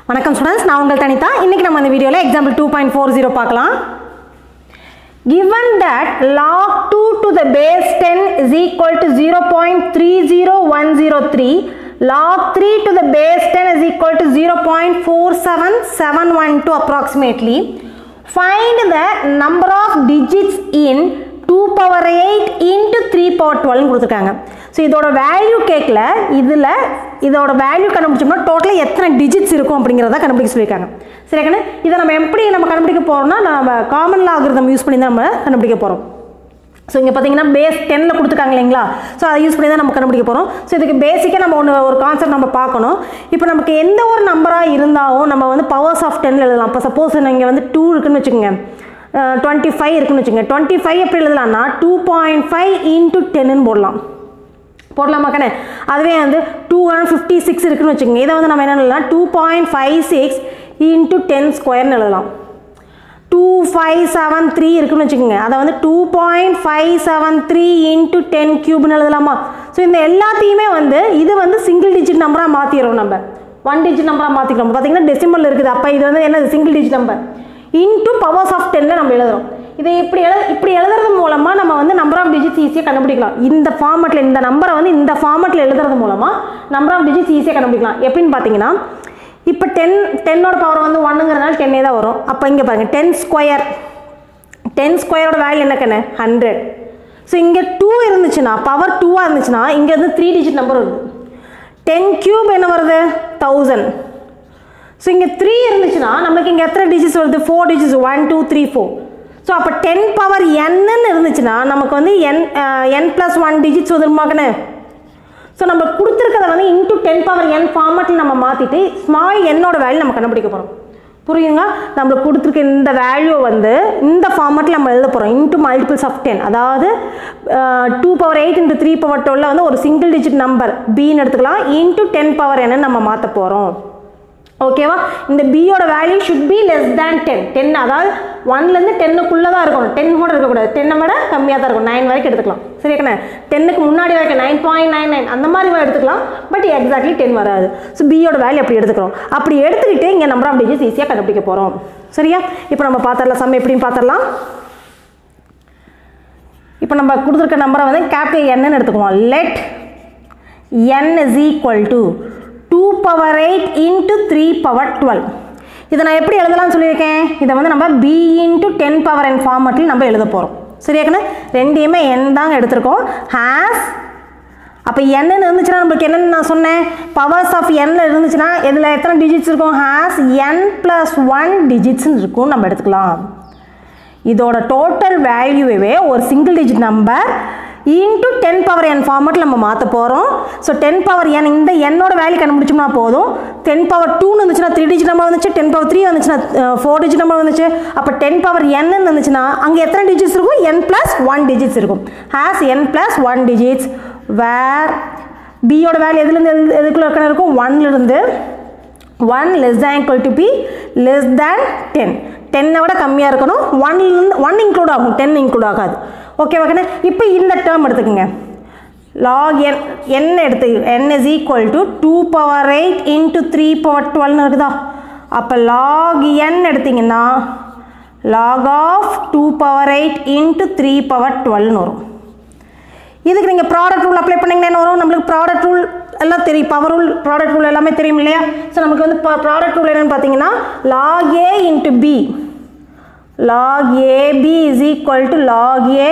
வணக்கம் ஸ்டூடெண்ட்ஸ் நான் உங்கள் தனிதா இன்னைக்கு நம்ம இந்த வீடியோவில் example two point four zero பார்க்கலாம் given that log 2 to the base 10 is equal to 0.30103 log 3 to the base 10 is equal to 0.47712 approximately find the number of digits in 2 power 8 into 3 power 12 கொடுத்துருக்காங்க so இதோட value கேட்கல இதில் இதோட value கண்டுபிடிச்சோம்னா டோட்டலாக எத்தனை digits இருக்கும் அப்படிங்கிறத கண்டுபிடிக்க சொல்லியிருக்காங்க சரி கண்ணு இதை நம்ம எப்படி நம்ம கண்டுபிடிக்க போகிறோம்னா நம்ம காமன் லாகிருதம் யூஸ் பண்ணி தான் நம்ம கண்டுபிடிக்க போகிறோம் ஸோ இங்கே பார்த்தீங்கன்னா பேஸ் டென்னில் கொடுத்துருக்காங்க இல்லைங்களா ஸோ அதை யூஸ் பண்ணி தான் நம்ம கண்டுபிடிக்க போகிறோம் ஸோ இதுக்கு பேசிக்காக நம்ம ஒன்று ஒரு கான்செப்ட் நம்ம பார்க்கணும் இப்போ நமக்கு எந்த ஒரு நம்பராக இருந்தாலும் நம்ம வந்து பவர்ஸ் ஆஃப் டென்னில் எழுதலாம் இப்போ சப்போஸ் இங்கே வந்து டூ இருக்குன்னு வச்சுக்கோங்க டுவெண்ட்டி ஃபைவ் இருக்குன்னு வச்சுக்கோங்க டுவெண்ட்டி ஃபைவ் எப்படி எழுதலாம்னா டூ பாயிண்ட் ஃபைவ் இன்ட்டு டென்னு போடலாம் போடலாமா கண்ணே அதுவே வந்து டூ ஹண்ட்ரட் ஃபிஃப்டி சிக்ஸ் இருக்குன்னு வச்சுக்கோங்க இதை வந்து நம்ம என்ன எழுதலாம் two point five six into ten ஸ்கொயர்னு எழுதலாம் டூ ஃபைவ் செவன் த்ரீ இருக்குன்னு வச்சுக்கோங்க அதை வந்து two point five seven three into ten க்யூப்னு எழுதலாமா ஸோ இந்த எல்லாத்தையுமே வந்து இது வந்து சிங்கிள் டிஜிட் நம்பராக மாற்றிடுறோம் நம்ம ஒன் டிஜிட் நம்பராக மாற்றிக்கிறோம் பார்த்தீங்கன்னா டெசிமல் இருக்குது அப்போ இது வந்து என்ன single digit number into powers of டென்னில் நம்ம எழுதுறோம் இதை இப்படி எழுத இப்படி எழுதுறது மூலமாக நம்ம வந்து நம்பர் ஆஃப் டிஜிட்ஸ் ஈஸியாக கண்டுபிடிக்கலாம் இந்த ஃபார்மெட்டில் இந்த நம்பரை வந்து இந்த ஃபார்மெட்டில் எழுதுறது மூலமாக நம்பர் ஆஃப் டிஜிட்ஸ் ஈஸியாக கண்டுபிடிக்கலாம் எப்படின்னு பார்த்தீங்கன்னா இப்போ டென் டென்னோட பவர் வந்து ஒன்றுங்கிறனால டென்னே தான் வரும் அப்போ இங்கே பாருங்கள் டென் ஸ்கொயர் டென் ஸ்கொயரோட வேல்யூ என்ன கண்ணு ஹண்ட்ரட் ஸோ இங்கே டூ இருந்துச்சுன்னா பவர் டூவாக இருந்துச்சுன்னா இங்கே வந்து த்ரீ டிஜிட் நம்பர் வருது டென் க்யூப் என்ன வருது தௌசண்ட் ஸோ இங்கே த்ரீ இருந்துச்சுன்னா நமக்கு இங்கே எத்தனை டிஜிட்ஸ் வருது four digits one two three four so அப்போ டென் பவர் என்னன்னு இருந்துச்சுன்னா நமக்கு வந்து n n plus one digits வந்துருமாக்கண்ணே ஸோ நம்ம கொடுத்துருக்கத வந்து இன்டூ டென் பவர் என் ஃபார்மெட்டில் நம்ம மாற்றிட்டு ஸ்மால் என்னோட வேல்யூ நம்ம கண்டுபிடிக்க போகிறோம் புரியுங்க நம்மளுக்கு கொடுத்துருக்க இந்த வேல்யூ வந்து இந்த ஃபார்மெட்டில் நம்ம எழுத போகிறோம் இன்டூ மல்டிபிள்ஸ் ஆஃப் டென் அதாவது two power eight into three power டுவெல்ல வந்து ஒரு சிங்கிள் டிஜிட் நம்பர் பின்னு எடுத்துக்கலாம் இன்டூ டென் பவர் என்னன்னு நம்ம மாற்ற போகிறோம் ஓகேவா இந்த பியோட value should be less than ten ten அதாவது ஒன்லேருந்து டென்னுக்குள்ளே தான் இருக்கணும் டென் கூட இருக்கக்கூடாது டென்னை விட கம்மியாக தான் இருக்கும் நைன் வரைக்கும் எடுத்துக்கலாம் சரியாக்கண்ணே டென்னுக்கு முன்னாடி வரைக்கும் நைன் பாயிண்ட் நைன் நைன் அந்த மாதிரி எடுத்துக்கலாம் பட் எக்ஸாக்ட்லி டென் வராது ஸோ பியோட வேல்யூ அப்படி எடுத்துக்கிறோம் அப்படி எடுத்துக்கிட்டு இங்கே நம்பர் ஆஃப் டிஜிட்ஸ் ஈஸியாக கண்டுபிடிக்க போகிறோம் சரியா இப்போ நம்ம பார்த்துடலாம் சம் எப்படின்னு பார்த்துடலாம் இப்போ நம்ம கொடுத்துருக்க நம்பரை வந்து கேபிட்டல் என்னன்னு எடுத்துக்குவோம் let n is equal to 2 power eight into three power twelve இதை நான் எப்படி எழுதலாம்னு சொல்லியிருக்கேன் இதை வந்து நம்ம b into ten power n ஃபார்மெட்டில் நம்ம எழுத போகிறோம் சரியாக்கண்ணே ரெண்டையுமே என் தாங்க எடுத்திருக்கோம் ஹேஸ் அப்போ என்னன்னு இருந்துச்சுன்னா நம்மளுக்கு என்னென்னு நான் சொன்னேன் பவர்ஸ் ஆஃப் என்ல இருந்துச்சுன்னா இதில் எத்தனை டிஜிட்ஸ் இருக்கும் ஹேஸ் என் ப்ளஸ் ஒன் டிஜிட்ஸ்னு இருக்கும் நம்ம எடுத்துக்கலாம் இதோட டோட்டல் வேல்யூவே ஒரு single digit number into ten power n ஃபார்மெட்டில் நம்ம மாற்ற போகிறோம் ஸோ டென் பவர் என் இந்த என்னோட வேல்யூ கண்டுபிடிச்சோம்னா போதும் டென் பவர் டூன்னு இருந்துச்சுன்னா த்ரீ டிஜிட் நம்பர் வந்துச்சு டென் பவர் த்ரீ வந்துச்சுன்னா ஃபோர் டிஜிட் நம்பர் வந்துச்சு அப்போ டென் பவர் என்னு இருந்துச்சுன்னா அங்கே எத்தனை டிஜிட்ஸ் இருக்கும் என் ப்ளஸ் ஒன் டிஜிட்ஸ் இருக்கும் has n plus one digits where பியோட வேல்யூ எதுலேருந்து எது எதுக்குள்ள இருக்கணும் இருக்கும் ஒன்லேருந்து one less than equal to b less than ten டென்னை விட கம்மியாக இருக்கணும் ஒன்லேருந்து ஒன் இன்க்ளூட் ஆகும் டென் இன்க்ளூட் ஆகாது ஓகே ஓகேண்ணே இப்போ இந்த டேர்ம் எடுத்துக்கோங்க லாக் என் என்ன எடுத்து n is equal to two power eight into three power டுவெல்னு இருக்குதா அப்போ லாக் என் எடுத்திங்கன்னா lock of two power eight into three power டுவெல்னு வரும் இதுக்கு நீங்கள் ப்ராடக்ட் ரூல் அப்ளை பண்ணிங்கன்னா என்ன வரும் நம்மளுக்கு ப்ராடக்ட் ரூல் எல்லாம் தெரியும் பவர் ரூல் ப்ராடக்ட் ரூல் எல்லாமே தெரியும் இல்லையா ஸோ நமக்கு வந்து ப்ராடக்ட் ரூல் என்னென்னு பார்த்தீங்கன்னா log a into b log a b is equal to log a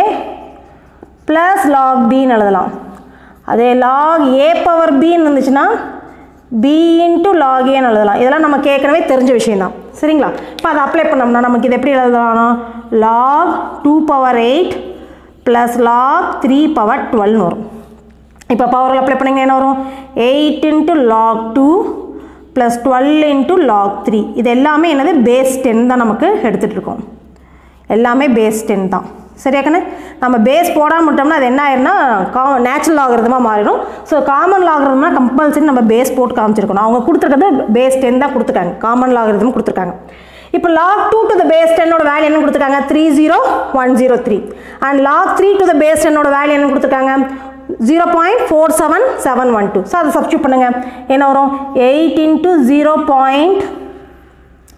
plus log பின்னு எழுதலாம் அதே லாக் ஏ பவர் பின்னு இருந்துச்சுன்னா பி இன்ட்டு லாக் ஏன்னு எழுதலாம் இதெல்லாம் நமக்கு ஏற்கனவே தெரிஞ்ச விஷயம் தான் சரிங்களா இப்போ அதை அப்ளை பண்ணோம்னா நமக்கு இது எப்படி எழுதலாம்னா log two power eight plus log three power டுவெல்னு வரும் இப்போ பவரில் அப்ளை பண்ணிங்கன்னா என்ன வரும் eight into log two plus twelve into log three இது எல்லாமே என்னது பேஸ் டென் தான் நமக்கு எடுத்துகிட்டு இருக்கோம் எல்லாமே பேஸ் டென் தான் சரியாக்கண்ணே நம்ம பேஸ் போடாமல் விட்டோம்னா அது என்ன ஆயிரும்னா கா நேச்சுரல் ஆகிறதுமாக மாறிடும் ஸோ காமன் ஆகிறதுனா கம்பல்சரி நம்ம பேஸ் போட்டு காமிச்சிருக்கணும் அவங்க கொடுத்துருக்கிறது பேஸ் டென் தான் கொடுத்துருக்காங்க காமன் ஆகிறதும் கொடுத்துருக்காங்க இப்போ log two to the base டென்னோட வேல்யூ என்ன கொடுத்துருக்காங்க three zero one zero three and log three to the base டென்னோட வேல்யூ என்ன கொடுத்துருக்காங்க zero point four seven seven one two so அதை சப்ஸ்டியூட் பண்ணுங்கள் என்ன வரும் eight into zero point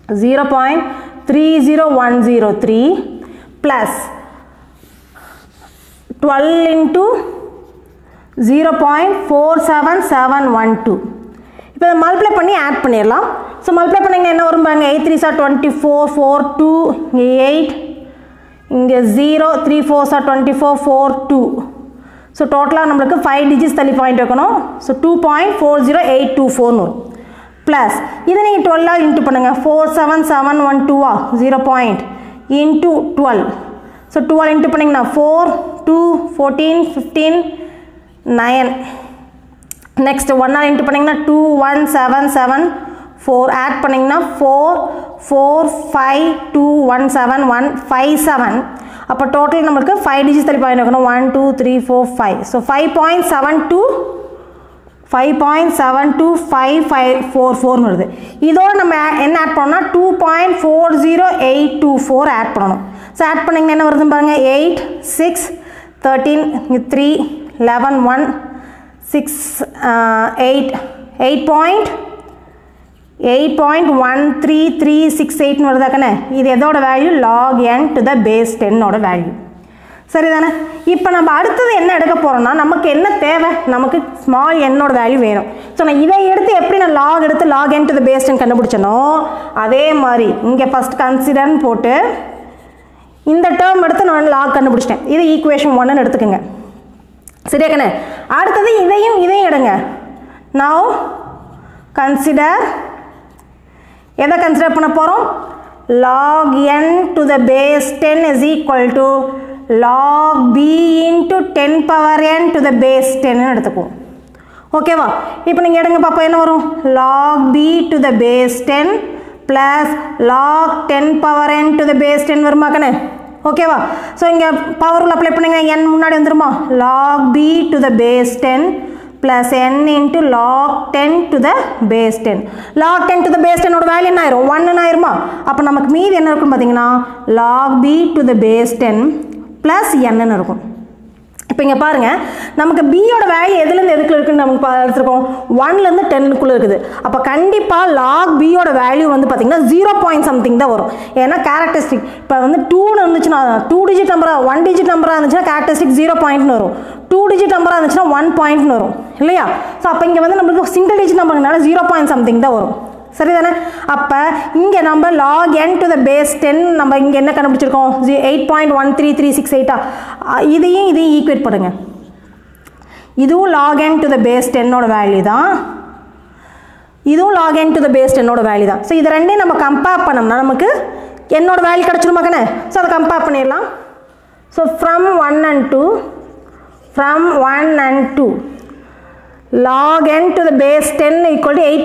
0.30103 plus 12 into 0.47712 இப்போ இதை மல்டிப்ளை பண்ணி ஆட் பண்ணிடலாம் ஸோ மல்டிப்ளை பண்ணிங்கன்னா என்ன வரும் பாருங்க eight three sir twenty four four two இங்கே எயிட் இங்கே zero three four sir twenty four four two so டோட்டலாக நம்மளுக்கு ஃபைவ் டிஜிட்ஸ் தள்ளி பாயிண்ட் வைக்கணும் so two point four zero eight two ஃபோர்னு வரும் ப்ளஸ் இதை நீங்கள் டுவெல்லாக இன்ட்டு பண்ணுங்கள் ஃபோர் செவன் செவன் ஒன் டூவா zero point into twelve so twelve into பண்ணிங்கன்னா four two fourteen fifteen nine next ஒன்னால் இன்ட்டு பண்ணிங்கன்னா two one seven seven four add பண்ணிங்கன்னா four four five two one seven one five seven அப்போ total நம்மளுக்கு five digits தள்ளி point வைக்கணும் one two three four five so five point seven two five point seven two five five four ஃபோர்னு வருது இதோட நம்ம என்ன ஆட் பண்ணோம்னா two point four zero eight two four add பண்ணணும் ஸோ ஆட் பண்ணிங்கன்னா என்ன வருதுன்னு பாருங்கள் eight six thirteen three eleven one six eight eight point eight point one three three six எயிட்னு வருதாக்கண்ணே இது எதோட value log n to the base டென்னோட வேல்யூ சரிதானே இப்போ நம்ம அடுத்தது என்ன எடுக்க போகிறோம்னா நமக்கு என்ன தேவை நமக்கு ஸ்மால் என்னோட வேல்யூ வேணும் ஸோ நான் இதை எடுத்து எப்படி நான் லாக் எடுத்து log n to the base ten கண்டுபிடிச்சனோ அதே மாதிரி இங்கே ஃபஸ்ட் கன்சிடர்னு போட்டு இந்த டேர்ம் எடுத்து நான் லாக் கண்டுபிடிச்சிட்டேன் இது ஈக்குவேஷன் ஒன்னு எடுத்துக்கோங்க சரியா கண்ணே அடுத்தது இதையும் இதையும் எடுங்க நவ் கன்சிடர் எதை கன்சிடர் பண்ண போகிறோம் log n to the base 10 is equal to log b into 10 power n to the base 10 னு எடுத்துக்குவோம் ஓகேவா இப்போ நீங்கள் எடுங்க பாப்பா என்ன வரும் log b to the base 10 plus log 10 power n to the base 10 வருமா கண்ணே ஓகேவா ஸோ இங்கே பவரில் அப்ளை பண்ணுங்க n முன்னாடி வந்துருமா log b to the base 10 plus n into log 10 to the base 10 log 10 to the base 10 ஓட value என்ன ஆயிரும் 1 ஆயிருமா அப்போ நமக்கு மீதி என்ன இருக்கும் பார்த்தீங்கன்னா log b to the base 10 plus n ன்னு இருக்கும் இப்போ இங்கே பாருங்கள் நமக்கு பியோட வேல்யூ எதுலேருந்து எதுக்குள்ள இருக்குன்னு நமக்கு பா- எடுத்திருக்கோம் ஒன்லேருந்து டென்னுக்குள்ளே இருக்குது அப்போ கண்டிப்பாக லாக் பியோட வேல்யூ வந்து பார்த்திங்கன்னா ஜீரோ பாயிண்ட் சம்திங் தான் வரும் ஏன்னா கேரக்டரிஸ்டிக் இப்போ வந்து டூன்னு இருந்துச்சுன்னா டூ டிஜிட் நம்பராக ஒன் டிஜிட் நம்பராக இருந்துச்சுன்னா கேரக்டரிஸ்டிக் ஜீரோ பாயிண்ட்னு வரும் டூ டிஜிட் நம்பராக இருந்துச்சுன்னா ஒன் பாயிண்ட்னு வரும் இல்லையா ஸோ அப்போ இங்கே வந்து நம்மளுக்கு சிங்கிள் டிஜிட் நம்பர்னால ஜீரோ பாயிண்ட் சம்திங் தான் வரும் சரிதானே அப்போ இங்கே நம்ம log n to the base ten நம்ம இங்கே என்ன கண்டுபிடிச்சிருக்கோம் ஜி eight point one three three six எயிட்டா இதையும் இதையும் ஈக்குவேட் பண்ணுங்க இதுவும் log n to the base டென்னோட வேல்யூ தான் இதுவும் log n to the base டென்னோட வேல்யூ தான் ஸோ இது ரெண்டையும் நம்ம கம்பேர் பண்ணோம்னா நமக்கு என்னோட வேல்யூ கிடச்சிருமா கண்ணே ஸோ அதை கம்பேர் பண்ணிடலாம் so from one and two from one and two log n to the base 10 equal to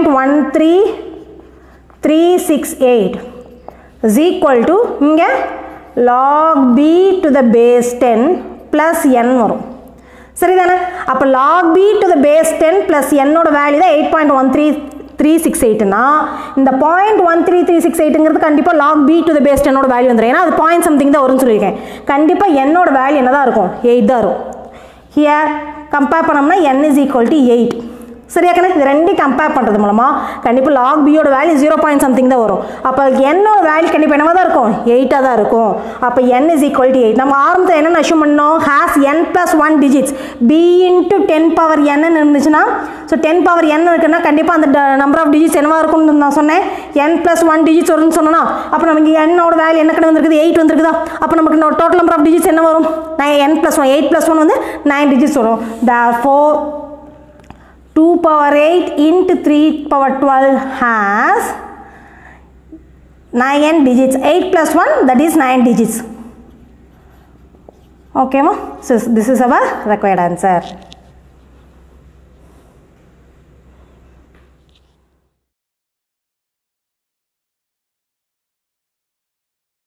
8.13368 is equal to இங்கே log b to the base 10 plus n வரும் சரிதானே அப்போ log b to the base 10 plus n ஓட value தான் eight point one three three six எயிட்னா இந்த point one three three six எயிட்டுங்கிறது கண்டிப்பாக log b to the base டென்னோட வேல்யூ வந்துடும் ஏன்னா அது பாயிண்ட் சம்திங் தான் வரும்னு சொல்லியிருக்கேன் கண்டிப்பாக என்னோட வேல்யூ என்ன தான் இருக்கும் எயிட் தான் இருக்கும் ஹியர் கம்பேர் பண்ணோம்னா n is equal to eight சரியா கணக்கு இது ரெண்டையும் கம்பேர் பண்ணுறது மூலமாக கண்டிப்பாக லாக் பியோட வேல்யூ ஜீரோ பாயிண்ட் சம்திங் தான் வரும் அப்போ என்னோட வேல்யூ கண்டிப்பாக என்னவா தான் இருக்கும் எயிட்டாக தான் இருக்கும் அப்போ n is equal to eight நம்ம ஆரம்பத்தில் என்ன அஷ்யூம் பண்ணோம் has n plus one digits b into ten power n இருந்துச்சுன்னா ஸோ டென் பவர் n இருக்குன்னா கண்டிப்பாக அந்த நம்பர் ஆஃப் டிஜிட்ஸ் என்னவா இருக்கும்னு நான் சொன்னேன் n ப்ளஸ் ஒன் டிஜிட்ஸ் வரும்னு சொன்னோன்னா அப்போ நமக்கு என்னோட வேல்யூ என்ன கடை வந்திருக்குது எயிட் வந்திருக்குதா அப்போ நமக்கு டோட்டல் நம்பர் ஆஃப் டிஜிட்ஸ் என்ன வரும் nine n plus one eight plus one வந்து நைன் டிஜிட்ஸ் வரும் the four 2 power 8 into 3 power 12 has 9 digits 8 plus 1 that is 9 digits okay ma so this is our required answer